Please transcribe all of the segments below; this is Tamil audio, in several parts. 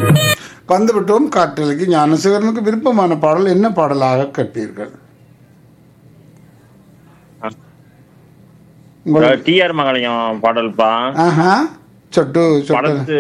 வந்துவிட்டோம் காற்றலைக்கு ஞானசேகரனுக்கு விருப்பமான பாடல் என்ன பாடலாக கேட்பீர்கள் உங்கள் டிஆர் மங்கலையும் பாடல்பா ஆஹா சொட்டு சொட்டு படத்து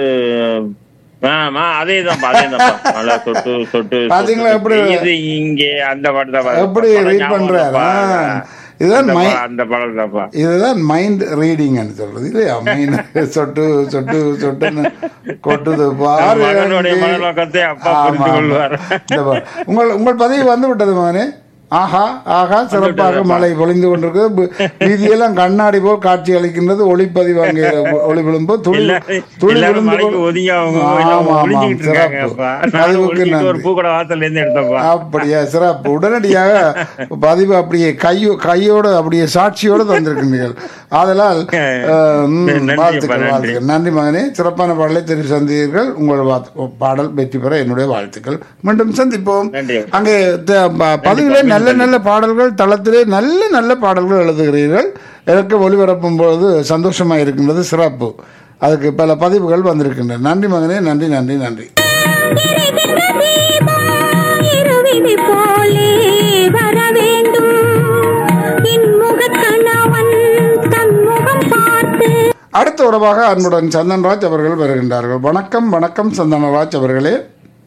ஆமா அதேதான்ப்பா அதேதான்ப்பா நல்லா சொட்டு சொட்டு பாத்தீங்களா சொட்டு எப்படி- பெய்யுது இங்கே அந்த பாட்டு தான் எப்படி ரீட் பண்றாரு ஆ, இதுதான் மை அந்த பாடல் தான்ப்பா இதுதான் மைண்ட் ரீடிங்னு சொல்றது இல்லையா மைண்ட் சொட்டு சொட்டு சொட்டுன்னு கொட்டுது பாரு மகனுடைய அங்கே. மனநோக்கத்தை அப்பா ஆமா, புரிந்து ஆமா. கொள்வார் இந்த பாரு. உங்கள் உங்கள் பதிவு வந்து விட்டது மகனே ஆஹா ஆஹா சிறப்பாக மழை பொழிந்து கொண்டிருக்கு பு- வீதியெல்லாம் கண்ணாடி போல் காட்சி அளிக்கின்றது ஒளிப்பதிவு அங்கே ஒளி விழும்போ துளி எல்லாரும் துளி எல்லாரும் விழுந்து மலைக்கு கொண்டு- ஒதுங்கி அவங்க ஆமா, எல்லாம் ஆமா, ஒளிஞ்சுக்கிட்டு சிறப்பு. இருக்காங்கப்பா நான் பதிவுக்கு ஒளிஞ்சிட்டு ஒரு நன்றி. பூக்கடை வாசல்ல இருந்து எடுத்தப்பா அப்படியா சிறப்பு உடனடியாக பதிவு அப்படியே கையோ கையோடு அப்படியே சாட்சியோடு தந்திருக்கின்றீர்கள் ஆதலால் அஹ், ம், நன்றி வாழ்த்துக்கள் அப்பா, நன்றி. வாழ்த்துக்கள் நன்றி மகனே சிறப்பான பாடலை தெரிவு சந்தீர்கள் உங்கள் வாத்- பாடல் வெற்றி பெற என்னுடைய வாழ்த்துக்கள் மீண்டும் சந்திப்போம் நன்றி. அங்கே த- ப- பதிவிலே நல்ல நல்ல பாடல்கள் தளத்திலே நல்ல நல்ல பாடல்கள் எழுதுகிறீர்கள் எனக்கு ஒளிபரப்பும் பொழுது சந்தோஷமாக இருக்கின்றது சிறப்பு அதுக்கு பல பதிவுகள் வந்திருக்கின்றன நன்றி மகனே நன்றி நன்றி நன்றி எரிகின்ற தீபம் இருவிழி போலே வர வேண்டும் இன்முகக் கணவன் தன்முகம் பார்த்து அடுத்த உறவாக அன்புடன் சந்தன்ராஜ் அவர்கள் வருகின்றார்கள் வணக்கம் வணக்கம் சந்தனராஜ் அவர்களே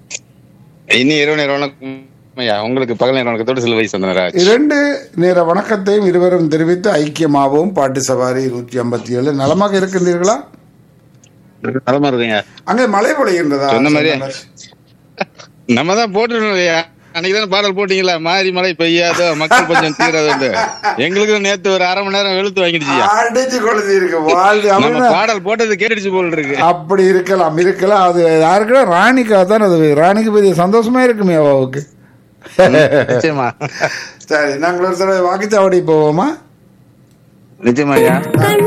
இனி இரவு நேரம் வணக்கம் ஐயா உங்களுக்கு பகல் நேரம் வணக்கத்தோடு சிலுவை சந்தனராஜ் இரண்டு நேர வணக்கத்தையும் இருவரும் தெரிவித்து ஐக்கியமாகவும் பாட்டு சவாரி நூற்றி ஐம்பத்தி ஏழு நலமாக இருக்கின்றீர்களா நலமா இருக்குங்க அங்கே மழை பொழிகின்றதா சொன்ன மாதிரியே. சந்தனராஜ்? நம்ம தான் போட்டுருந்தோம் ஐயா அன்னைக்கு தானே பாடல் போட்டீங்களா மாறி மழை பெய்யாதோ மக்கள் கொஞ்சம் தீராது எங்களுக்கு நேத்து ஒரு அரை மணி நேரம் வெளுத்து வாங்கிடுச்சியா அடிச்சு கொளுத்தி இருக்கு வாழ்ந்து நம்ம அப்படின்னா பாடல் போட்டது கேட்டுடுச்சு போல் இருக்கு அப்படி இருக்கலாம் இருக்கலாம் அது யாருக்குன்னா ராணிக்கா தான் அது ராணிக்கு பெரிய சந்தோஷமா இருக்குமே அவாவுக்கு நிச்சயமா சரி நாங்கள் ஒரு தடவை வாக்குச்சாவடி போவோமா நிச்சயமா ஐயா கண்